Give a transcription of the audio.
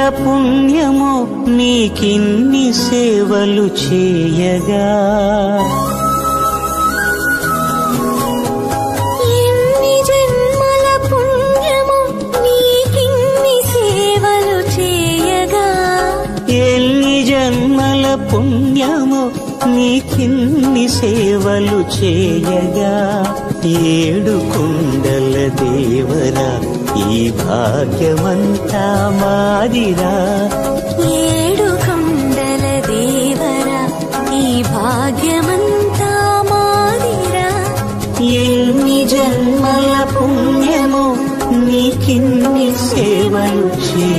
పుణ్యమో నీకిన్ని సేవలు చేయగా ఎన్ని జన్మల పుణ్యము నీకిన్ని సేవలు చేయగా ఎన్ని జన్మల పుణ్యమో నీకిన్ని సేవలు చేయగా ఏడు కుండల దేవరా ఈ భాగ్యమంతా మాదిరా ఏడు కొండల దేవరా ఈ భాగ్యమంతా మాదిరా ఎన్ని జన్మల పుణ్యమో నీకిన్ని సేవలు చేయ